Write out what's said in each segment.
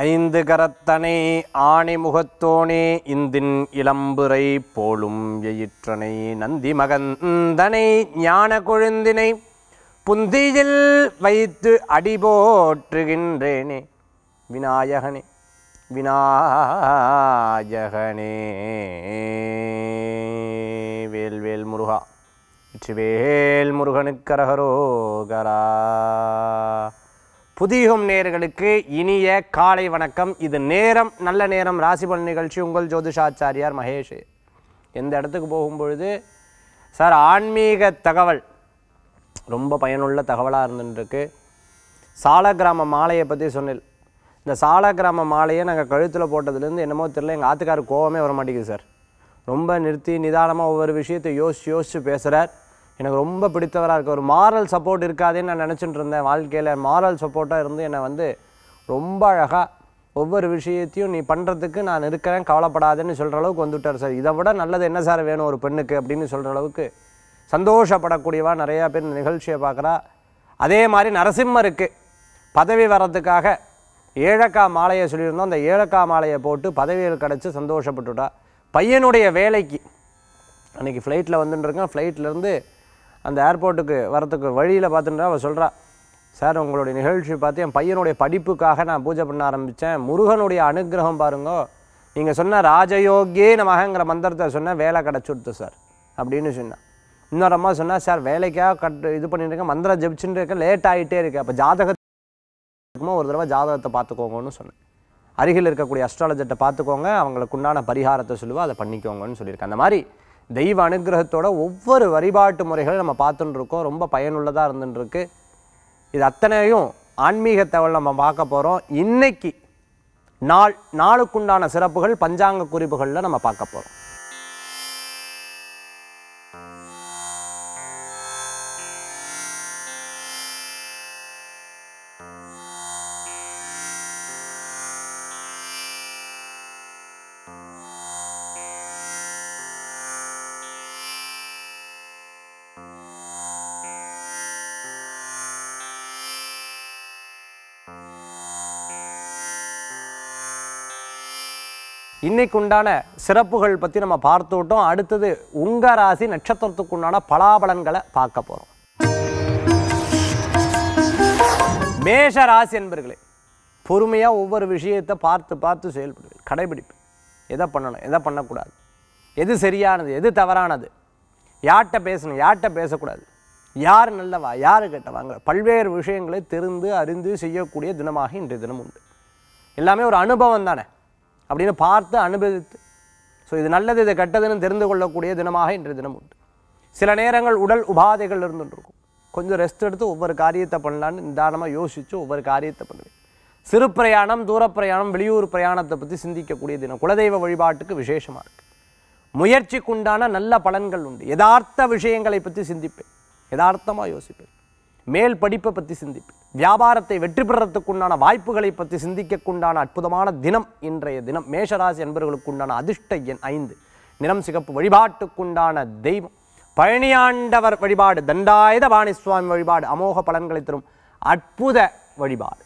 ஐந்து கரத்தனை ஆணி முகத்தோனே இந்தின் இளம்புரை போலும் எயிற்றனை நந்தி மகந்தனை ஞான கொழுந்தினை புந்தியில் வைத்து அடி போற்றுகின்றேனே விநாயகனே விநாயகனே வேல்வேல் முருகா வெற்றிவேல் முருகனுக்கரகரோகரா புதியுகம் நேயர்களுக்கு இனிய காலை வணக்கம் இது நேரம் நல்ல நேரம் ராசிபலன் நிகழ்ச்சி உங்கள் ஜோதிஷாச்சாரியார் மகேஷ் எந்த இடத்துக்கு போகும்பொழுது சார் ஆன்மீக தகவல் ரொம்ப பயனுள்ள தகவலாக இருந்துருக்கு சாலக்கிராம மாலையை பற்றி சொன்னேன் இந்த சாலக்கிராம மாலையை நாங்கள் கழுத்தில் போட்டதுலேருந்து என்னமோ தெரியல எங்கள் ஆத்துக்காரு கோவமே வர மாட்டேங்குது சார் ரொம்ப நிறுத்தி நிதானமாக ஒவ்வொரு விஷயத்தை யோசிச்சு யோசிச்சு பேசுகிறார் எனக்கு ரொம்ப பிடித்தவராக இருக்கு ஒரு மாரல் சப்போர்ட் இருக்காதுன்னு நான் நினச்சிட்டு இருந்தேன் வாழ்க்கையில் மாரல் சப்போர்ட்டாக இருந்து என்னை வந்து ரொம்ப அழகாக ஒவ்வொரு விஷயத்தையும் நீ பண்ணுறதுக்கு நான் இருக்கிறேன் கவலைப்படாதேன்னு சொல்கிற அளவுக்கு வந்துவிட்டார் சார் இதை விட நல்லது என்ன சார் வேணும் ஒரு பெண்ணுக்கு அப்படின்னு சொல்கிற அளவுக்கு சந்தோஷப்படக்கூடியவா நிறையா பேர் இந்த நிகழ்ச்சியை பார்க்குறா அதே மாதிரி நரசிம்மருக்கு பதவி வர்றதுக்காக ஏழக்கா மாலையை சொல்லியிருந்தோம் அந்த ஏழக்கா மாலையை போட்டு பதவிகள் கிடச்சி சந்தோஷப்பட்டுட்டா பையனுடைய வேலைக்கு அன்றைக்கி ஃப்ளைட்டில் வந்துட்டுருக்கேன் ஃப்ளைட்லேருந்து அந்த ஏர்போர்ட்டுக்கு வரத்துக்கு வழியில் பார்த்துட்டு அவள் சொல்கிறா சார் உங்களுடைய நிகழ்ச்சி பார்த்து என் பையனுடைய படிப்புக்காக நான் பூஜை பண்ண ஆரம்பித்தேன் முருகனுடைய அனுகிரகம் பாருங்கோ நீங்கள் சொன்ன ராஜயோகியே நமகங்கிற மந்திரத்தை சொன்ன வேலை கிடச்சுடுத்து சார் அப்படின்னு சொன்னான் இன்னொரு அம்மா சொன்னா சார் வேலைக்காக கட் இது பண்ணிட்டு இருக்கேன் மந்திரம் ஜெபிச்சுட்டு இருக்கேன் லேட் ஆகிட்டே இருக்கு அப்போ ஜாதகத்துக்குமோ ஒரு தடவை ஜாதகத்தை பார்த்துக்கோங்கன்னு சொன்னேன் அருகில் இருக்கக்கூடிய அஸ்ட்ராலஜர்கிட்ட பார்த்துக்கோங்க அவங்களுக்கு உண்டான பரிகாரத்தை சொல்லுவா அதை பண்ணிக்கோங்கன்னு சொல்லியிருக்கேன் அந்த மாதிரி தெய்வ அனுகிரகத்தோட ஒவ்வொரு வழிபாட்டு முறைகளை நம்ம பார்த்துட்டு இருக்கோம் ரொம்ப பயனுள்ளதாக இருந்துட்டு இருக்கு இது அத்தனையும் ஆன்மீக தகவல் நம்ம பார்க்க போகிறோம் இன்னைக்கு நாள் நாளுக்குண்டான சிறப்புகள் பஞ்சாங்க குறிப்புகளில் நம்ம பார்க்க போகிறோம் இன்னைக்கு உண்டான சிறப்புகள் பற்றி நம்ம பார்த்து விட்டோம் அடுத்தது உங்க ராசி நட்சத்திரத்துக்கு உண்டான பலாபலன்களை பார்க்க போகிறோம் மேஷ ராசி என்பர்களே பொறுமையாக ஒவ்வொரு விஷயத்தை பார்த்து பார்த்து செயல்படுவேன் கடைபிடிப்பு எதை பண்ணணும் எதை பண்ணக்கூடாது எது சரியானது எது தவறானது யார்கிட்ட பேசணும் யார்கிட்ட பேசக்கூடாது யார் நல்லவா யார் கெட்டவாங்க பல்வேறு விஷயங்களை தெரிந்து அறிந்து செய்யக்கூடிய தினமாக இன்றைய தினம் உண்டு எல்லாமே ஒரு அனுபவம் தானே அப்படின்னு பார்த்து அனுபவித்து ஸோ இது நல்லது இது கெட்டதுன்னு தெரிந்து கொள்ளக்கூடிய தினமாக இன்றைய தினம் உண்டு சில நேரங்கள் உடல் உபாதைகள் இருந்துட்டு இருக்கும் கொஞ்சம் ரெஸ்ட் எடுத்து ஒவ்வொரு காரியத்தை பண்ணலான்னு நிதானமாக யோசித்து ஒவ்வொரு காரியத்தை பண்ணுவேன் சிறு பிரயாணம் தூர பிரயாணம் வெளியூர் பிரயாணத்தை பற்றி சிந்திக்கக்கூடிய தினம் குலதெய்வ வழிபாட்டுக்கு விசேஷமாக இருக்குது முயற்சிக்குண்டான நல்ல பலன்கள் உண்டு யதார்த்த விஷயங்களை பற்றி சிந்திப்பேன் யதார்த்தமாக யோசிப்பேன் மேல் படிப்பை பற்றி சிந்திப்பேன் வியாபாரத்தை வெற்றி பெறத்துக்குண்டான வாய்ப்புகளை பற்றி சிந்திக்கக்குண்டான அற்புதமான தினம் இன்றைய தினம் மேஷராசி என்பவர்களுக்கு உண்டான அதிர்ஷ்ட எண் ஐந்து நிறம் சிகப்பு வழிபாட்டுக்குண்டான தெய்வம் பழனியாண்டவர் வழிபாடு தண்டாயுத பாணி சுவாமி வழிபாடு அமோக பலன்களை தரும் அற்புத வழிபாடு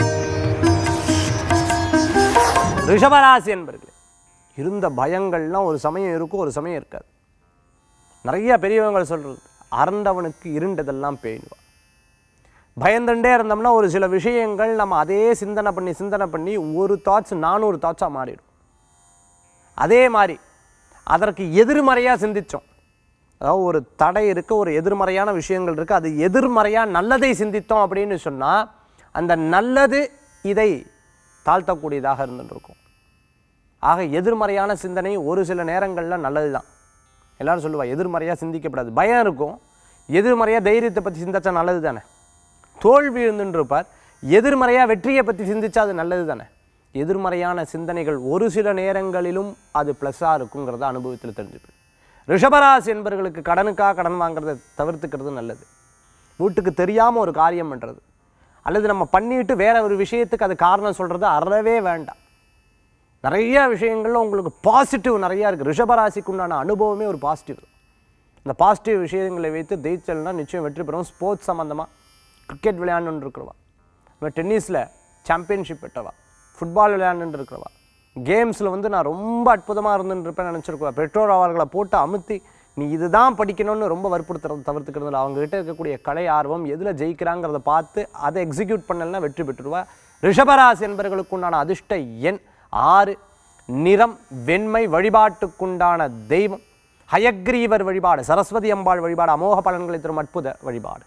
ரிஷபராசி என்பர்களே இருந்த பயங்கள்லாம் ஒரு சமயம் இருக்கும் ஒரு சமயம் இருக்காது நிறைய பெரியவங்க சொல்றது அரண்டவனுக்கு இருண்டதெல்லாம் பேணுவா பயந்துட்டே இருந்தோம்னா ஒரு சில விஷயங்கள் நம்ம அதே சிந்தனை பண்ணி சிந்தனை பண்ணி ஒரு தாட்ஸ் நானூறு தாட்ஸாக மாறிடும் அதே மாதிரி அதற்கு எதிர்மறையாக சிந்தித்தோம் அதாவது ஒரு தடை இருக்குது ஒரு எதிர்மறையான விஷயங்கள் இருக்குது அது எதிர்மறையாக நல்லதை சிந்தித்தோம் அப்படின்னு சொன்னால் அந்த நல்லது இதை தாழ்த்தக்கூடியதாக இருந்துருக்கும் ஆக எதிர்மறையான சிந்தனை ஒரு சில நேரங்களில் நல்லது தான் எல்லாரும் சொல்லுவா எதிர்மறையாக சிந்திக்கப்படாது பயம் இருக்கும் எதிர்மறையாக தைரியத்தை பற்றி சிந்திச்சா நல்லது தானே தோல்வி இருந்துருப்பார் எதிர்மறையாக வெற்றியை பற்றி சிந்திச்சா அது நல்லது தானே எதிர்மறையான சிந்தனைகள் ஒரு சில நேரங்களிலும் அது ப்ளஸ்ஸாக இருக்குங்கிறத அனுபவத்தில் தெரிஞ்சுப்பேன் ரிஷபராசி என்பவர்களுக்கு கடனுக்காக கடன் வாங்குறதை தவிர்த்துக்கிறது நல்லது வீட்டுக்கு தெரியாமல் ஒரு காரியம் பண்ணுறது அல்லது நம்ம பண்ணிட்டு வேற ஒரு விஷயத்துக்கு அது காரணம் சொல்கிறது அறவே வேண்டாம் நிறைய விஷயங்கள்ல உங்களுக்கு பாசிட்டிவ் நிறையா இருக்குது ரிஷபராசிக்கு உண்டான அனுபவமே ஒரு பாசிட்டிவ் இந்த பாசிட்டிவ் விஷயங்களை வைத்து ஜெயிச்சல்னா நிச்சயம் வெற்றி பெறும் ஸ்போர்ட்ஸ் சம்மந்தமாக கிரிக்கெட் விளையாண்டுன்னு இருக்கிறவா இப்போ டென்னிஸில் சாம்பியன்ஷிப் பெற்றவா ஃபுட்பால் விளையாண்டுட்டு இருக்கிறவா கேம்ஸில் வந்து நான் ரொம்ப அற்புதமாக இருந்துட்டு இருப்பேன் நினச்சிருக்குவா பெற்றோர் அவர்களை போட்டு அமுத்தி நீ இதுதான் படிக்கணும்னு ரொம்ப வற்புறுத்துறது தவிர்த்துக்கிறது இல்லை அவங்க கிட்ட இருக்கக்கூடிய கலை ஆர்வம் எதில் ஜெயிக்கிறாங்கிறத பார்த்து அதை எக்ஸிக்யூட் பண்ணலன்னா வெற்றி பெற்றுருவா ரிஷபராசி என்பவர்களுக்கு உண்டான அதிர்ஷ்ட எண் ஆறு நிறம் வெண்மை வழிபாட்டுக்குண்டான தெய்வம் ஹயக்ரீவர் வழிபாடு சரஸ்வதி அம்பாள் வழிபாடு அமோக பலன்களை தரும் அற்புத வழிபாடு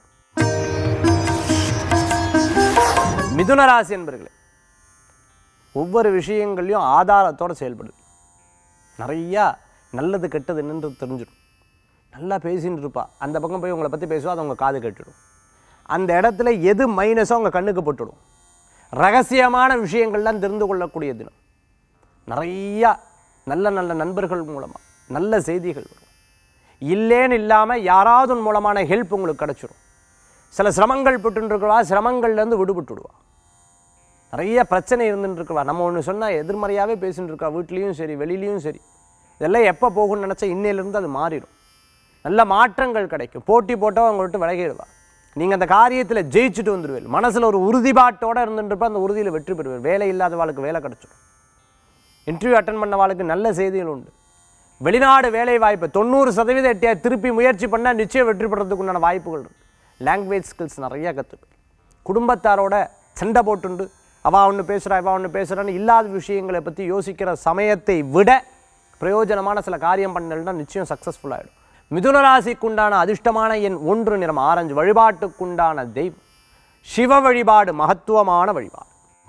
மிதுன ராசி என்பர்களே ஒவ்வொரு விஷயங்கள்லையும் ஆதாரத்தோடு செயல்படுது நிறையா நல்லது கெட்டது என்னன்று தெரிஞ்சிடும் நல்லா பேசின்னு இருப்பா அந்த பக்கம் போய் உங்களை பற்றி பேசுவா அது உங்கள் காது கேட்டுடும் அந்த இடத்துல எது மைனஸோ உங்கள் கண்ணுக்கு போட்டுடும் ரகசியமான விஷயங்கள்லாம் தெரிந்து கொள்ளக்கூடிய தினம் நிறையா நல்ல நல்ல நண்பர்கள் மூலமாக நல்ல செய்திகள் வரும் இல்லேன்னு இல்லாமல் யாராவது உன் மூலமான ஹெல்ப் உங்களுக்கு கிடச்சிரும் சில சிரமங்கள் பட்டுருக்கிறவா சிரமங்கள்லேருந்து விடுபட்டுடுவா நிறைய பிரச்சனை இருந்துட்டு இருக்கவா நம்ம ஒன்று சொன்னால் எதிர்மறையாகவே பேசிட்டு இருக்கா வீட்லேயும் சரி வெளியிலையும் சரி இதெல்லாம் எப்போ போகும்னு நினச்சா இன்னையிலேருந்து அது மாறிடும் நல்ல மாற்றங்கள் கிடைக்கும் போட்டி போட்டவங்க அவங்க விட்டு விலகிடுவா நீங்கள் அந்த காரியத்தில் ஜெயிச்சுட்டு வந்துடுவீர்கள் மனசில் ஒரு உறுதிப்பாட்டோடு இருந்துட்டுருப்ப அந்த உறுதியில் வெற்றி பெறுவீர் வேலை இல்லாதவாளுக்கு வேலை கிடச்சிடும் இன்டர்வியூ அட்டன் பண்ணவாளுக்கு நல்ல செய்திகள் உண்டு வெளிநாடு வேலை வாய்ப்பு தொண்ணூறு சதவீதம் எட்டியா திருப்பி முயற்சி பண்ணால் நிச்சயம் வெற்றி பெறதுக்கு உண்டான வாய்ப்புகள் இருக்கு லாங்குவேஜ் ஸ்கில்ஸ் நிறையா கற்றுப்பேன் குடும்பத்தாரோட சண்டை போட்டுண்டு அவா ஒன்று பேசுகிறா இவா ஒன்று பேசுகிறான்னு இல்லாத விஷயங்களை பற்றி யோசிக்கிற சமயத்தை விட பிரயோஜனமான சில காரியம் பண்ணலன்னா நிச்சயம் சக்ஸஸ்ஃபுல் ஆகிடும் மிதுன ராசிக்குண்டான அதிர்ஷ்டமான எண் ஒன்று நிறம் ஆரஞ்சு வழிபாட்டுக்குண்டான தெய்வம் சிவ வழிபாடு மகத்துவமான வழிபாடு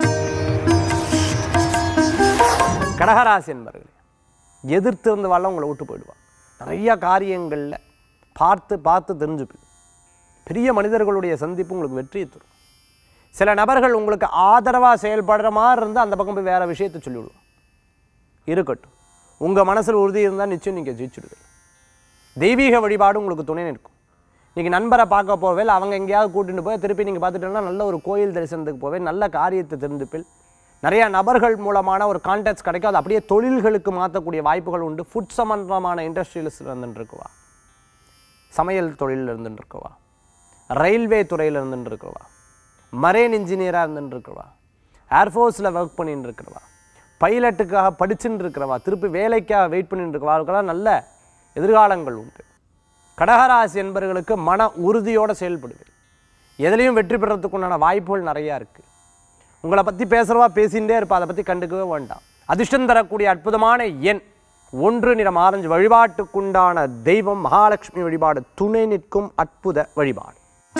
கடகராசி என்பர்களே எதிர்த்து இருந்தவாள் உங்களை விட்டு போயிடுவான் நிறைய காரியங்களில் பார்த்து பார்த்து தெரிஞ்சுப்பீங்க பெரிய மனிதர்களுடைய சந்திப்பு உங்களுக்கு வெற்றியை தரும் சில நபர்கள் உங்களுக்கு ஆதரவாக செயல்படுற மாதிரி இருந்தால் அந்த பக்கம் போய் வேறு விஷயத்தை சொல்லிவிடுவான் இருக்கட்டும் உங்கள் மனசில் உறுதி இருந்தால் நிச்சயம் நீங்கள் ஜெயிச்சுடுவீங்க தெய்வீக வழிபாடு உங்களுக்கு துணை நிற்கும் நீங்கள் நண்பரை பார்க்க போவேல் அவங்க எங்கேயாவது கூட்டிட்டு போய் திருப்பி நீங்கள் பார்த்துட்டோம்னா நல்ல ஒரு கோயில் தரிசனத்துக்கு போவே நல்ல காரியத்தை தெரிஞ்சுப்பில் நிறையா நபர்கள் மூலமான ஒரு கான்டாக்ட்ஸ் கிடைக்கும் அது அப்படியே தொழில்களுக்கு மாற்றக்கூடிய வாய்ப்புகள் உண்டு ஃபுட் சம்பந்தமான இண்டஸ்ட்ரியலிஸ்ட் இருந்துருக்குவா சமையல் தொழிலில் இருந்துருக்குவா ரயில்வே துறையில் இருந்துருக்குவா மரேன் இன்ஜினியராக இருந்துருக்குவா ஏர்ஃபோர்ஸில் ஒர்க் பண்ணிட்டு இருக்கிறவா பைலட்டுக்காக படிச்சுட்டு இருக்கிறவா திருப்பி வேலைக்காக வெயிட் பண்ணிட்டு இருக்கவா அவருக்கெல்லாம் நல்ல எதிர்காலங்கள் உண்டு கடகராசி என்பவர்களுக்கு மன உறுதியோடு செயல்படுவேன் எதுலேயும் வெற்றி பெறத்துக்கு உண்டான வாய்ப்புகள் நிறையா இருக்குது உங்களை பற்றி பேசுகிறவா பேசிகிட்டே இருப்பா அதை பற்றி கண்டுக்கவே வேண்டாம் அதிர்ஷ்டம் தரக்கூடிய அற்புதமான எண் ஒன்று நிறம் ஆரஞ்சு வழிபாட்டுக்குண்டான தெய்வம் மகாலட்சுமி வழிபாடு துணை நிற்கும் அற்புத வழிபாடு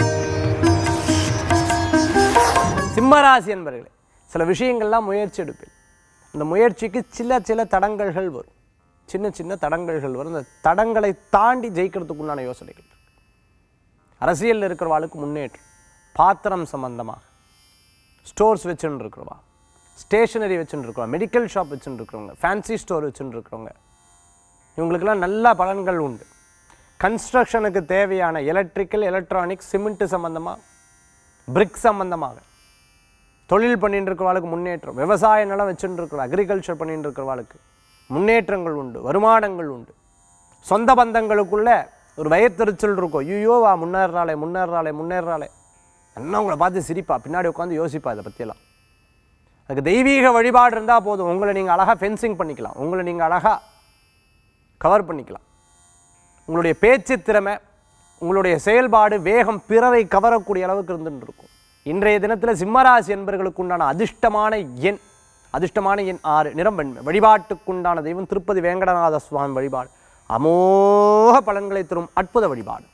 சிம்மராசி என்பர்களே சில விஷயங்கள்லாம் முயற்சி எடுப்பேன் அந்த முயற்சிக்கு சில சில தடங்கல்கள் வரும் சின்ன சின்ன தடங்கல்கள் வரும் அந்த தடங்களை தாண்டி ஜெயிக்கிறதுக்குண்டான யோசனைகள் இருக்கு. அரசியலில் இருக்கிறவாளுக்கு முன்னேற்றம் பாத்திரம் சம்பந்தமாக ஸ்டோர்ஸ் வச்சுன்னு இருக்கிறவா ஸ்டேஷனரி வச்சுன்னு இருக்கிறவா மெடிக்கல் ஷாப் வச்சுன்னு இருக்கிறவங்க ஃபேன்சி ஸ்டோர் வச்சுன்னு இருக்கிறவங்க இவங்களுக்கெல்லாம் நல்ல பலன்கள் உண்டு கன்ஸ்ட்ரக்ஷனுக்கு தேவையான எலக்ட்ரிக்கல் எலக்ட்ரானிக்ஸ் சிமெண்ட் சம்பந்தமாக பிரிக் சம்பந்தமாக தொழில் பண்ணிட்டு இருக்கிறவாளுக்கு முன்னேற்றம் விவசாய நிலம் வச்சுட்டு இருக்கிற அக்ரிகல்ச்சர் பண்ணிட்டு இருக்கிறவாளுக்கு முன்னேற்றங்கள் உண்டு வருமானங்கள் உண்டு சொந்த பந்தங்களுக்குள்ள ஒரு வயத்தெரிச்சல் இருக்கும் ஐயோ வா முன்னேறாளே முன்னேறாளே முன்னேறாளே என்ன உங்களை பார்த்து சிரிப்பா பின்னாடி உட்காந்து யோசிப்பா இதை பற்றியெல்லாம் அதுக்கு தெய்வீக வழிபாடு இருந்தால் போதும் உங்களை நீங்கள் அழகாக ஃபென்சிங் பண்ணிக்கலாம் உங்களை நீங்கள் அழகாக கவர் பண்ணிக்கலாம் உங்களுடைய பேச்சு திறமை உங்களுடைய செயல்பாடு வேகம் பிறரை கவரக்கூடிய அளவுக்கு இருந்துட்டு இருக்கும் இன்றைய தினத்தில் சிம்மராசி என்பவர்களுக்கு உண்டான அதிர்ஷ்டமான எண் அதிர்ஷ்டமான எண் ஆறு நிறம் வெண்மை வழிபாட்டுக்குண்டான தெய்வம் திருப்பதி வேங்கடநாத சுவாமி வழிபாடு அமோக பலன்களை தரும் அற்புத வழிபாடு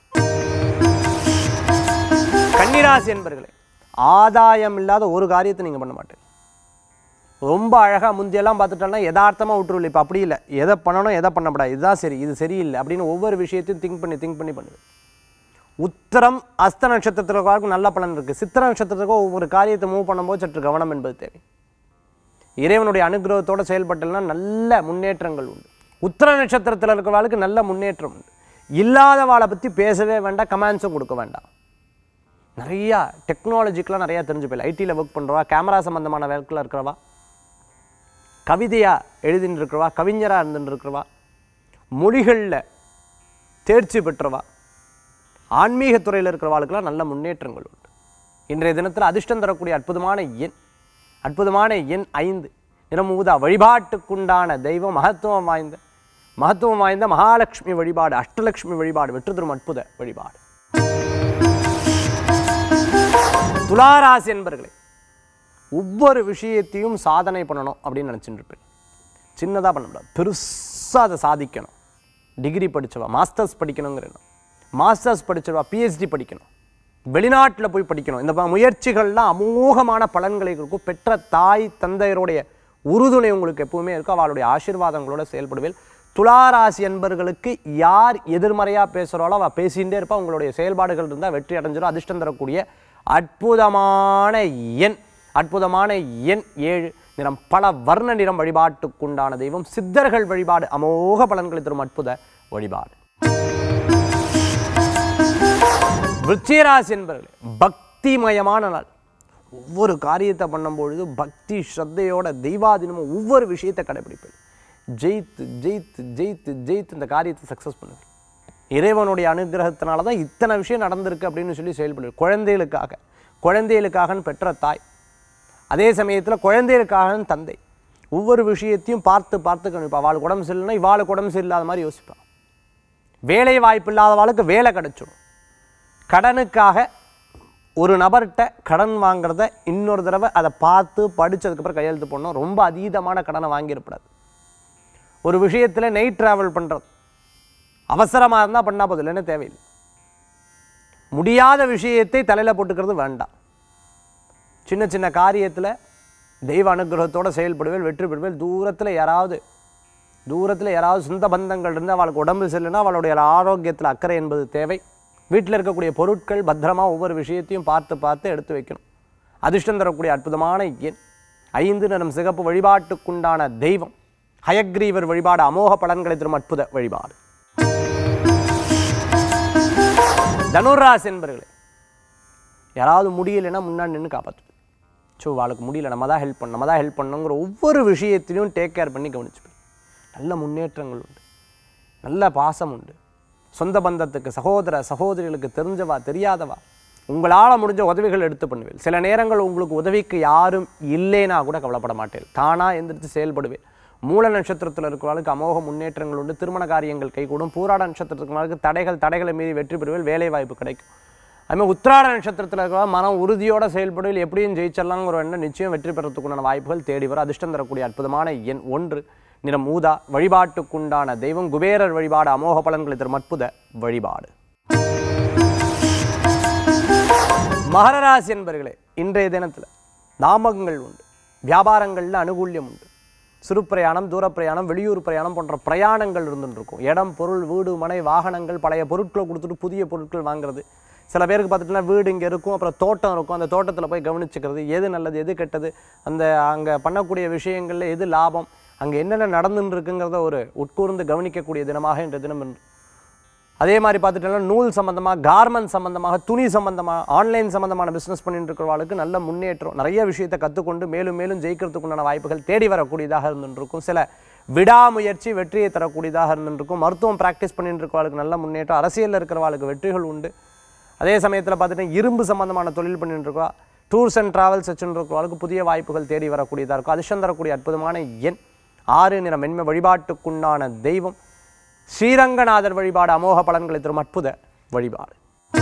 கன்னிராசி என்பர்களே ஆதாயம் இல்லாத ஒரு காரியத்தை நீங்கள் பண்ண மாட்டீங்க ரொம்ப அழகாக முந்தியெல்லாம் பார்த்துட்டோம்னா யதார்த்தமாக விட்டுருவில் இப்போ அப்படி இல்லை எதை பண்ணணும் எதை பண்ணக்கூடாது இதுதான் சரி இது சரியில்லை அப்படின்னு ஒவ்வொரு விஷயத்தையும் திங்க் பண்ணி திங்க் பண்ணி பண்ணுவேன் உத்தரம் அஸ்த நட்சத்திரத்துக்கு நல்ல பலன் இருக்குது சித்திர நட்சத்திரத்துக்கு ஒவ்வொரு காரியத்தை மூவ் பண்ணும்போது சற்று கவனம் என்பது தேவை இறைவனுடைய அனுகிரகத்தோடு செயல்பட்டல்னா நல்ல முன்னேற்றங்கள் உண்டு உத்தர நட்சத்திரத்தில் இருக்கிறவாளுக்கு நல்ல முன்னேற்றம் உண்டு இல்லாதவாளை பற்றி பேசவே வேண்டாம் கமெண்ட்ஸும் கொடுக்க வேண்டாம் நிறையா டெக்னாலஜிக்கெலாம் நிறையா தெரிஞ்சு போயில ஐடியில் ஒர்க் பண்ணுறவா கேமரா சம்மந்தமான ஒர்க்கில் இருக்கிறவா கவிதையாக எழுதின்னு இருக்கிறவா கவிஞராக இருந்துட்டு இருக்கிறவா மொழிகளில் தேர்ச்சி பெற்றவா ஆன்மீகத் துறையில் இருக்கிறவாளுக்கெல்லாம் நல்ல முன்னேற்றங்கள் உண்டு இன்றைய தினத்தில் அதிர்ஷ்டம் தரக்கூடிய அற்புதமான எண் அற்புதமான எண் ஐந்து நிறம் ஊதா வழிபாட்டுக்குண்டான தெய்வம் மகத்துவம் வாய்ந்த மகத்துவம் வாய்ந்த மகாலட்சுமி வழிபாடு அஷ்டலட்சுமி வழிபாடு வெற்றி தரும் அற்புத வழிபாடு துளாராசி என்பர்களே ஒவ்வொரு விஷயத்தையும் சாதனை பண்ணணும் அப்படின்னு நினச்சிட்டு இருப்பேன் சின்னதாக பண்ணக்கூடாது பெருசாக அதை சாதிக்கணும் டிகிரி படித்தவா மாஸ்டர்ஸ் படிக்கணுங்கிற எண்ணம் மாஸ்டர்ஸ் படித்தவா பிஹெச்டி படிக்கணும் வெளிநாட்டில் போய் படிக்கணும் இந்த ப- முயற்சிகள்லாம் அமோகமான பலன்களை கொடுக்கும் பெற்ற தாய் தந்தையருடைய உறுதுணை உங்களுக்கு எப்பவுமே இருக்கும் அவளுடைய ஆசீர்வாதங்களோட செயல்படுவேன் துளாராசி என்பர்களுக்கு யார் எதிர்மறையாக பேசுகிறாலோ அவள் பேசிகிட்டே இருப்பா உங்களுடைய செயல்பாடுகள் இருந்தால் வெற்றி அடைஞ்சிடும் அதிர்ஷ்டம் தரக்கூடிய அற்புதமான எண் அற்புதமான எண் ஏழு நிறம் பல வர்ண நிறம் வழிபாட்டுக்குண்டான தெய்வம் சித்தர்கள் வழிபாடு அமோக பலன்களை தரும் அற்புத வழிபாடு விருச்சிகராசி என்பர்களே பக்திமயமான நாள் ஒவ்வொரு காரியத்தை பண்ணும்பொழுது பக்தி ஸ்ரத்தையோட தெய்வாதீனமும் ஒவ்வொரு விஷயத்தை கடைபிடிப்பேன் ஜெயித்து ஜெயித்து ஜெயித்து ஜெயித்து இந்த காரியத்தை சக்ஸஸ் பண்ணுவேன் இறைவனுடைய அனுகிரகத்தினால தான் இத்தனை விஷயம் நடந்திருக்கு அப்படின்னு சொல்லி செயல்படுவேன் குழந்தைகளுக்காக குழந்தைகளுக்காகன்னு பெற்ற தாய் அதே சமயத்தில் குழந்தைகளுக்காக தந்தை ஒவ்வொரு விஷயத்தையும் பார்த்து பார்த்து கணிப்பா அவளுக்கு உடம்பு சரியில்லைன்னா இவாளுக்கு உடம்பு சரியில்லாத மாதிரி யோசிப்பான் வேலை வாய்ப்பு இல்லாதவாளுக்கு வேலை கிடைச்சிடும் கடனுக்காக ஒரு நபர்கிட்ட கடன் வாங்குறத இன்னொரு தடவை அதை பார்த்து படிச்சதுக்கப்புறம் கையெழுத்து போடணும் ரொம்ப அதீதமான கடனை வாங்கிடக்கூடாது ஒரு விஷயத்தில் நைட் ட்ராவல் பண்ணுறது அவசரமாக இருந்தால் பண்ணால் போதும் இல்லைன்னு தேவையில்லை முடியாத விஷயத்தை தலையில் போட்டுக்கிறது வேண்டாம் சின்ன சின்ன காரியத்தில் தெய்வ அனுகிரகத்தோடு செயல்படுவேன் வெற்றி பெறுவேன் தூரத்தில் யாராவது தூரத்தில் யாராவது சொந்த பந்தங்கள் இருந்து அவளுக்கு உடம்பு சரியில்லைன்னா அவளுடைய ஆரோக்கியத்தில் அக்கறை என்பது தேவை வீட்டில் இருக்கக்கூடிய பொருட்கள் பத்திரமா ஒவ்வொரு விஷயத்தையும் பார்த்து பார்த்து எடுத்து வைக்கணும் அதிர்ஷ்டம் தரக்கூடிய அற்புதமான எண் ஐந்து நிறம் சிகப்பு வழிபாட்டுக்குண்டான தெய்வம் ஹயக்ரீவர் வழிபாடு அமோக பலன்களை தரும் அற்புத வழிபாடு தனுராசி என்பர்களே யாராவது முடியலைன்னா முன்னாடி நின்று காப்பாற்றுவேன் ஸோ அவளுக்கு முடியல நம்ம தான் ஹெல்ப் பண்ணணும் நம்ம தான் ஹெல்ப் பண்ணணுங்கிற ஒவ்வொரு விஷயத்திலையும் டேக் கேர் பண்ணி கவனிச்சுப்பேன் நல்ல முன்னேற்றங்கள் உண்டு நல்ல பாசம் உண்டு சொந்த பந்தத்துக்கு சகோதர சகோதரிகளுக்கு தெரிஞ்சவா தெரியாதவா உங்களால் முடிஞ்ச உதவிகள் எடுத்து பண்ணுவேன் சில நேரங்கள் உங்களுக்கு உதவிக்கு யாரும் இல்லைனா கூட கவலைப்பட மாட்டேன் தானாக எந்திரிச்சு செயல்படுவேன் மூல நட்சத்திரத்தில் இருக்கிறவங்களுக்கு அமோக முன்னேற்றங்கள் உண்டு திருமண காரியங்கள் கைகூடும் பூராட நட்சத்திரத்துக்கு தடைகள் தடைகளை மீறி வெற்றி பெறுவேன் வேலை வாய்ப்பு கிடைக்கும் அதுமாதிரி உத்திராட நட்சத்திரத்தில் இருக்கிற மனம் உறுதியோட செயல்படுவில் எப்படியும் ஜெயிச்சிடலாங்கிற ஒரு எண்ணம் நிச்சயம் வெற்றி பெறத்துக்குண்டான வாய்ப்புகள் தேடி வரும் அதிர்ஷ்டம் தரக்கூடிய அற்புதமான எண் ஒன்று நிறம் ஊதா வழிபாட்டுக்குண்டான தெய்வம் குபேரர் வழிபாடு அமோக பலன்களை தரும் அற்புத வழிபாடு மகர ராசி என்பர்களே இன்றைய தினத்தில் நாமங்கள் உண்டு வியாபாரங்களில் அனுகூல்யம் உண்டு சிறு பிரயாணம் தூர பிரயாணம் வெளியூர் பிரயாணம் போன்ற பிரயாணங்கள் இருந்துட்டு இருக்கும் இடம் பொருள் வீடு மனை வாகனங்கள் பழைய பொருட்களை கொடுத்துட்டு புதிய பொருட்கள் வாங்குறது சில பேருக்கு பார்த்துட்டுனா வீடு இங்கே இருக்கும் அப்புறம் தோட்டம் இருக்கும் அந்த தோட்டத்தில் போய் கவனிச்சுக்கிறது எது நல்லது எது கெட்டது அந்த அங்கே பண்ணக்கூடிய விஷயங்களில் எது லாபம் அங்கே என்னென்ன நடந்துன்னு இருக்குங்கிறத ஒரு உட்கூர்ந்து கவனிக்கக்கூடிய தினமாக இன்றைய தினம் இன்று அதே மாதிரி பார்த்துட்டோம்னா நூல் சம்மந்தமாக கார்மெண்ட் சம்மந்தமாக துணி சம்மந்தமாக ஆன்லைன் சம்மந்தமான பிஸ்னஸ் பண்ணிட்டு இருக்கிறவங்களுக்கு நல்ல முன்னேற்றம் நிறைய விஷயத்தை கற்றுக்கொண்டு மேலும் மேலும் ஜெயிக்கிறதுக்குண்டான வாய்ப்புகள் தேடி வரக்கூடியதாக இருந்துருக்கும் சில விடாமுயற்சி வெற்றியை தரக்கூடியதாக இருந்துருக்கும் மருத்துவம் ப்ராக்டிஸ் பண்ணிட்டு இருக்கிறவங்களுக்கு நல்ல முன்னேற்றம் அரசியலில் இருக்கிறவங்களுக்கு வெற்றிகள் உண்டு அதே சமயத்தில் பார்த்துட்டு இரும்பு சம்மந்தமான தொழில் பண்ணிட்டு இருக்கா டூர்ஸ் அண்ட் ட்ராவல்ஸ் வச்சுட்டு இருக்கிறவங்களுக்கு புதிய வாய்ப்புகள் தேடி வரக்கூடியதாக இருக்கும் அதிர்ஷ்டம் தரக்கூடிய அற்புதமான எண் ஆறு நிற மென்மை வழிபாட்டுக்குண்டான தெய்வம் ஸ்ரீரங்கநாதர் வழிபாடு அமோக பலன்களை தரும் அற்புத வழிபாடு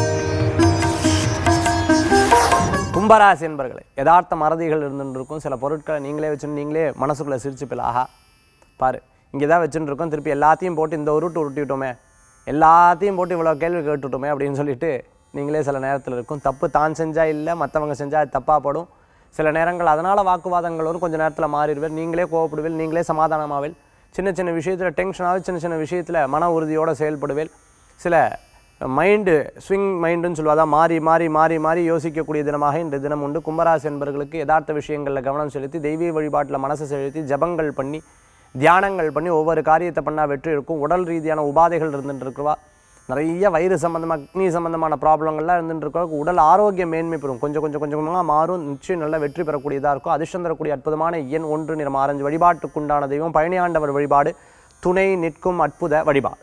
கும்பராசி என்பர்களே யதார்த்த மறதிகள் இருந்துட்டு இருக்கும் சில பொருட்களை நீங்களே வச்சுட்டு நீங்களே மனசுக்குள்ளே சிரிச்சுப்பில் ஆஹா பாரு இங்கே தான் வச்சுட்டு இருக்கோம் திருப்பி எல்லாத்தையும் போட்டு இந்த உருட்டு உருட்டிவிட்டோமே எல்லாத்தையும் போட்டு இவ்வளோ கேள்வி கேட்டுட்டோமே அப்படின்னு சொல்லிட்டு நீங்களே சில நேரத்தில் இருக்கும் தப்பு தான் செஞ்சால் இல்லை மற்றவங்க செஞ்சால் அது தப்பாக படும் சில நேரங்கள் அதனால் வாக்குவாதங்கள் வரும் கொஞ்சம் நேரத்தில் மாறிடுவேன் நீங்களே கோவப்படுவேன் நீங்களே சமாதானமாவேல் சின்ன சின்ன விஷயத்தில் டென்ஷனாக சின்ன சின்ன விஷயத்தில் மன உறுதியோடு செயல்படுவேன் சில மைண்டு ஸ்விங் மைண்டுன்னு சொல்லுவாதா மாறி மாறி மாறி மாறி யோசிக்கக்கூடிய தினமாக இந்த தினம் உண்டு கும்பராசி என்பர்களுக்கு யதார்த்த விஷயங்களில் கவனம் செலுத்தி தெய்வீக வழிபாட்டில் மனசை செலுத்தி ஜபங்கள் பண்ணி தியானங்கள் பண்ணி ஒவ்வொரு காரியத்தை பண்ணால் வெற்றி இருக்கும் உடல் ரீதியான உபாதைகள் இருந்துட்டு இருக்கிறவா நிறைய வயிறு சம்மந்தமாக அக்னி சம்மந்தமான ப்ராப்ளங்கள்லாம் இருந்துட்டு இருக்கிறவங்க உடல் ஆரோக்கியம் மேன்மை பெறும் கொஞ்சம் கொஞ்சம் கொஞ்சமாக மாறும் நிச்சயம் நல்ல வெற்றி பெறக்கூடியதாக இருக்கும் அதிர்ஷ்டம் தரக்கூடிய அற்புதமான எண் ஒன்று நிறம் ஆரஞ்சு வழிபாட்டுக்குண்டான தெய்வம் பழனியாண்டவர் வழிபாடு துணை நிற்கும் அற்புத வழிபாடு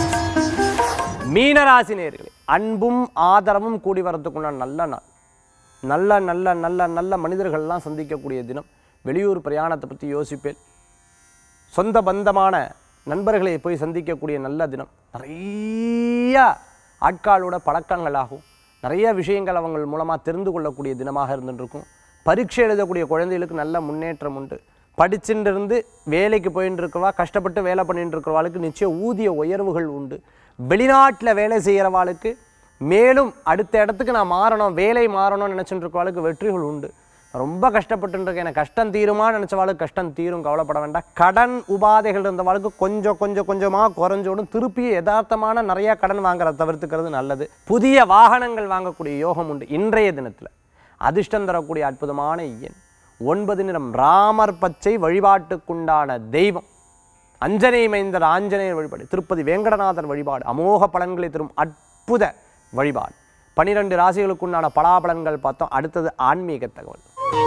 மீனராசி நேர்களே அன்பும் ஆதரவும் கூடி வரத்துக்குண்டான நல்ல நாள் நல்ல நல்ல நல்ல நல்ல மனிதர்கள்லாம் சந்திக்கக்கூடிய தினம் வெளியூர் பிரயாணத்தை பற்றி யோசிப்பேன் சொந்த பந்தமான நண்பர்களை போய் சந்திக்கக்கூடிய நல்ல தினம் நிறைய ஆட்களோட பழக்கங்களாகும் நிறைய விஷயங்கள் அவங்க மூலமாக தெரிந்து கொள்ளக்கூடிய தினமாக இருந்துருக்கும் பரீட்சை எழுதக்கூடிய குழந்தைகளுக்கு நல்ல முன்னேற்றம் உண்டு படிச்சுட்டு இருந்து வேலைக்கு போயின்னு இருக்கிறவா கஷ்டப்பட்டு வேலை பண்ணிட்டு இருக்கிறவாளுக்கு நிச்சயம் ஊதிய உயர்வுகள் உண்டு வெளிநாட்டில் வேலை செய்கிறவாளுக்கு மேலும் அடுத்த இடத்துக்கு நான் மாறணும் வேலை மாறணும்னு நினச்சிட்டு இருக்கிறவாளுக்கு வெற்றிகள் உண்டு நான் ரொம்ப கஷ்டப்பட்டு இருக்கேன் எனக்கு கஷ்டம் தீருமா நினச்சவாளுக்கு கஷ்டம் தீரும் கவலைப்பட வேண்டாம் கடன் உபாதைகள் இருந்தவாளுக்கு கொஞ்சம் கொஞ்சம் கொஞ்சமாக குறைஞ்சோடும் திருப்பி யதார்த்தமான நிறைய கடன் வாங்குறத தவிர்த்துக்கிறது நல்லது புதிய வாகனங்கள் வாங்கக்கூடிய யோகம் உண்டு இன்றைய தினத்தில் அதிர்ஷ்டம் தரக்கூடிய அற்புதமான எண் ஒன்பது நிறம் ராமர் பச்சை வழிபாட்டுக்குண்டான தெய்வம் அஞ்சனை மைந்தர் ஆஞ்சநேயர் வழிபாடு திருப்பதி வேங்கடநாதர் வழிபாடு அமோக பலன்களை தரும் அற்புத வழிபாடு பனிரெண்டு ராசிகளுக்குண்டான பலாபலன்கள் பார்த்தோம் அடுத்தது ஆன்மீக தகவல்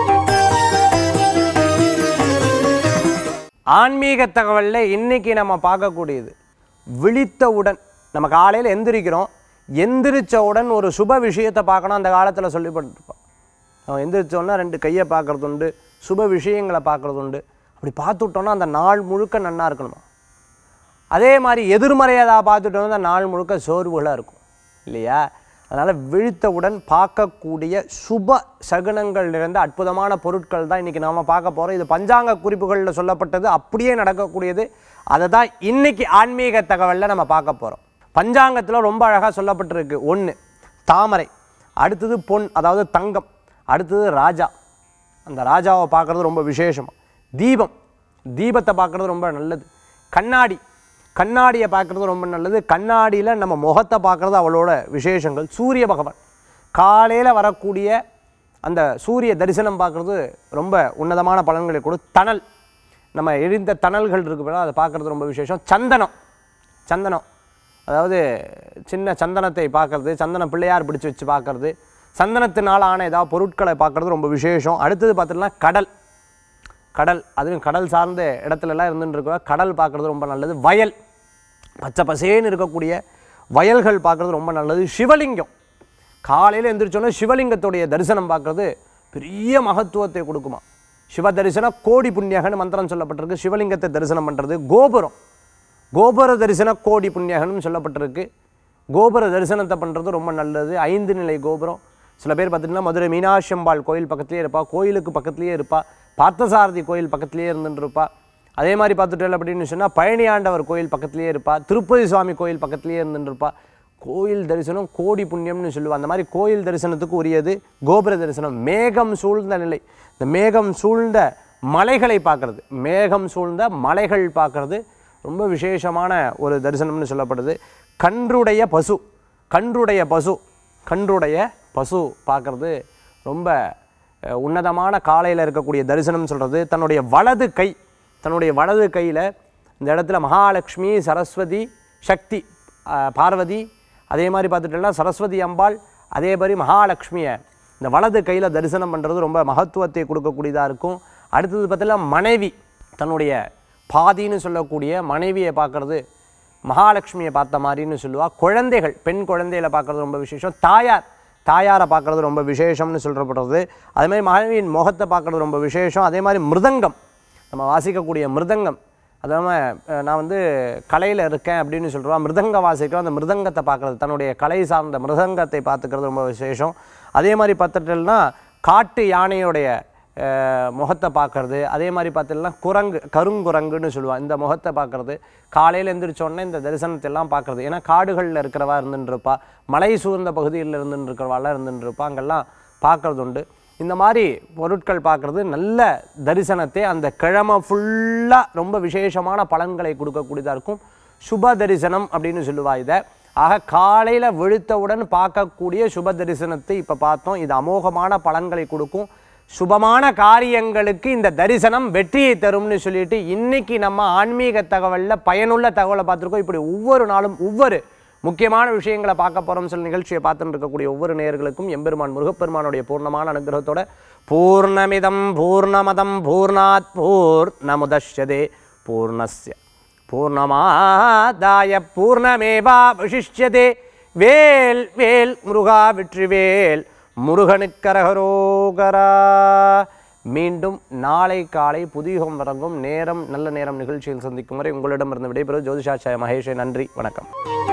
ஆன்மீக தகவலில் இன்னைக்கு நம்ம பார்க்கக்கூடியது விழித்தவுடன் நம்ம காலையில் எந்திரிக்கிறோம் எந்திரிச்சவுடன் ஒரு சுப விஷயத்தை பார்க்கணும் அந்த காலத்தில் சொல்லிப்பட்டிருப்போம் அவன் எந்திரிச்சோன்னா ரெண்டு கையை பார்க்கறது உண்டு சுப விஷயங்களை பார்க்கறது உண்டு அப்படி பார்த்துட்டோன்னா அந்த நாள் முழுக்க நன்னா இருக்கணுமா அதே மாதிரி எதிர்மறையதாக பார்த்துட்டோம்னா அந்த நாள் முழுக்க சோர்வுகளாக இருக்கும் இல்லையா அதனால் விழித்தவுடன் பார்க்கக்கூடிய சுப சகுனங்கள் நிறைந்த அற்புதமான பொருட்கள் தான் இன்றைக்கி நாம் பார்க்க போகிறோம் இது பஞ்சாங்க குறிப்புகளில் சொல்லப்பட்டது அப்படியே நடக்கக்கூடியது அதை தான் இன்றைக்கி ஆன்மீக தகவலில் நம்ம பார்க்க போகிறோம் பஞ்சாங்கத்தில் ரொம்ப அழகாக சொல்லப்பட்டிருக்கு ஒன்று தாமரை அடுத்தது பொன் அதாவது தங்கம் அடுத்தது ராஜா அந்த ராஜாவை பார்க்குறது ரொம்ப விசேஷமாக தீபம் தீபத்தை பார்க்குறது ரொம்ப நல்லது கண்ணாடி கண்ணாடியை பார்க்குறது ரொம்ப நல்லது கண்ணாடியில் நம்ம முகத்தை பார்க்குறது அவளோட விசேஷங்கள் சூரிய பகவான் காலையில் வரக்கூடிய அந்த சூரிய தரிசனம் பார்க்குறது ரொம்ப உன்னதமான பலன்களை கொடு தணல் நம்ம எரிந்த தணல்கள் இருக்கு பாருங்க, அதை பார்க்குறது ரொம்ப விசேஷம் சந்தனம் சந்தனம் அதாவது சின்ன சந்தனத்தை பார்க்கறது சந்தன பிள்ளையார் பிடிச்சு வச்சு பார்க்கறது சந்தனத்தினால் ஆன ஏதாவது பொருட்களை பார்க்கறது ரொம்ப விசேஷம் அடுத்தது பார்த்தீங்கன்னா கடல் கடல் அதுவும் கடல் சார்ந்த இடத்துலலாம் இருந்துட்டு இருக்கா கடல் பார்க்குறது ரொம்ப நல்லது வயல் பச்சை பசேன்னு இருக்கக்கூடிய வயல்கள் பார்க்குறது ரொம்ப நல்லது சிவலிங்கம் காலையில் எந்திரிச்சோன்னே சிவலிங்கத்துடைய தரிசனம் பார்க்குறது பெரிய மகத்துவத்தை கொடுக்குமா சிவ தரிசனம் கோடி புண்ணியகன்னு மந்திரம் சொல்லப்பட்டிருக்கு சிவலிங்கத்தை தரிசனம் பண்ணுறது கோபுரம் கோபுர தரிசன கோடி புண்ணியகன்னு சொல்லப்பட்டிருக்கு கோபுர தரிசனத்தை பண்ணுறது ரொம்ப நல்லது ஐந்து நிலை கோபுரம் சில பேர் பார்த்திங்கன்னா மதுரை மீனாட்சி அம்பாள் கோயில் பக்கத்துலேயே இருப்பா கோயிலுக்கு பக்கத்துலேயே இருப்பா பார்த்தசாரதி கோயில் பக்கத்துலேயே இருந்துட்டு இருப்பா அதே மாதிரி பார்த்துட்டு அப்படின்னு சொன்னால் பழனி ஆண்டவர் கோயில் பக்கத்துலேயே இருப்பா திருப்பதி சுவாமி கோயில் பக்கத்துலேயே இருந்துட்டு இருப்பா கோயில் தரிசனம் கோடி புண்ணியம்னு சொல்லுவா அந்த மாதிரி கோயில் தரிசனத்துக்கு உரியது கோபுர தரிசனம் மேகம் சூழ்ந்த நிலை இந்த மேகம் சூழ்ந்த மலைகளை பார்க்கறது மேகம் சூழ்ந்த மலைகள் பார்க்கறது ரொம்ப விசேஷமான ஒரு தரிசனம்னு சொல்லப்படுது கன்றுடைய பசு கன்றுடைய பசு கன்றுடைய பசு பார்க்கறது ரொம்ப அஹ், உன்னதமான காலையில் இருக்கக்கூடிய தரிசனம் சொல்கிறது தன்னுடைய வலது கை தன்னுடைய வலது கையில் இந்த இடத்துல மகாலட்சுமி சரஸ்வதி சக்தி அஹ், பார்வதி அதே மாதிரி பார்த்துட்டோம்னா சரஸ்வதி அம்பாள் அதே மாதிரி மகாலட்சுமியை இந்த வலது கையில் தரிசனம் பண்ணுறது ரொம்ப மகத்துவத்தை கொடுக்கக்கூடியதாக இருக்கும் அடுத்தது பார்த்தீங்கன்னா மனைவி தன்னுடைய பாதின்னு சொல்லக்கூடிய மனைவியை பார்க்குறது மகாலட்சுமியை பார்த்த மாதிரின்னு சொல்லுவா குழந்தைகள் பெண் குழந்தைகளை பார்க்குறது ரொம்ப விசேஷம் தாயார் தாயாரை பார்க்குறது ரொம்ப விசேஷம்னு சொல்லப்படுறது அதே மாதிரி மனைவியின் முகத்தை பார்க்குறது ரொம்ப விசேஷம் அதே மாதிரி மிருதங்கம் நம்ம வாசிக்கக்கூடிய மிருதங்கம் அது இல்லாமல் நான் வந்து கலையில் இருக்கேன் அப்படின்னு சொல்கிறோம் மிருதங்க வாசிக்கிறோம் அந்த மிருதங்கத்தை பார்க்குறது தன்னுடைய கலை சார்ந்த மிருதங்கத்தை பார்த்துக்கிறது ரொம்ப விசேஷம் அதே மாதிரி பார்த்துட்டோம்னா காட்டு யானையுடைய அஹ், முகத்தை பார்க்கறது அதே மாதிரி பார்த்தீங்கன்னா குரங்கு கருங்குரங்குன்னு சொல்லுவாங்க இந்த முகத்தை பார்க்கறது காலையில் எந்திரிச்சோடனே இந்த தரிசனத்தை எல்லாம் பார்க்கறது ஏன்னா காடுகளில் இருக்கிறவா இருந்துட்டு இருப்பா மலை சூழ்ந்த பகுதியில் இருந்துட்டு இருக்கிறவாலாம் இருந்துட்டு இருப்பா அங்கெல்லாம் பார்க்கறது உண்டு இந்த மாதிரி பொருட்கள் பார்க்குறது நல்ல தரிசனத்தை அந்த கிழமை ஃபுல்லாக ரொம்ப விசேஷமான பலன்களை கொடுக்கக்கூடியதாக இருக்கும் சுப தரிசனம் அப்படின்னு சொல்லுவா இதை ஆக காலையில் விழுத்தவுடன் பார்க்கக்கூடிய சுப தரிசனத்தை இப்போ பார்த்தோம் இது அமோகமான பலன்களை கொடுக்கும் சுபமான காரியங்களுக்கு இந்த தரிசனம் வெற்றியை தரும்னு சொல்லிட்டு இன்னைக்கு நம்ம ஆன்மீக தகவலில் பயனுள்ள தகவலை பார்த்துருக்கோம் இப்படி ஒவ்வொரு நாளும் ஒவ்வொரு முக்கியமான விஷயங்களை பார்க்க போகிறோம் சில நிகழ்ச்சியை பார்த்துட்டு இருக்கக்கூடிய ஒவ்வொரு நேயர்களுக்கும் எம்பெருமான் முருகப்பெருமானுடைய பூர்ணமான அனுகிரகத்தோட பூர்ணமிதம் பூர்ணமதம் பூர்ணாத் பூர்ணமுதஷ்யதே பூர்ணஸ்ய பூர்ணமாதாய பூர்ணமேவா வசிஷ்யதே வேல் வேல் முருகா வெற்றிவேல் முருகனுக்கரகரோகரா மீண்டும் நாளை காலை புதியுகம் வழங்கும் நேரம் நல்ல நேரம் நிகழ்ச்சியில் சந்திக்கும் வரை உங்களிடமிருந்து விடைபெறுவது ஜோதிஷாச்சாய மகேஷே நன்றி வணக்கம்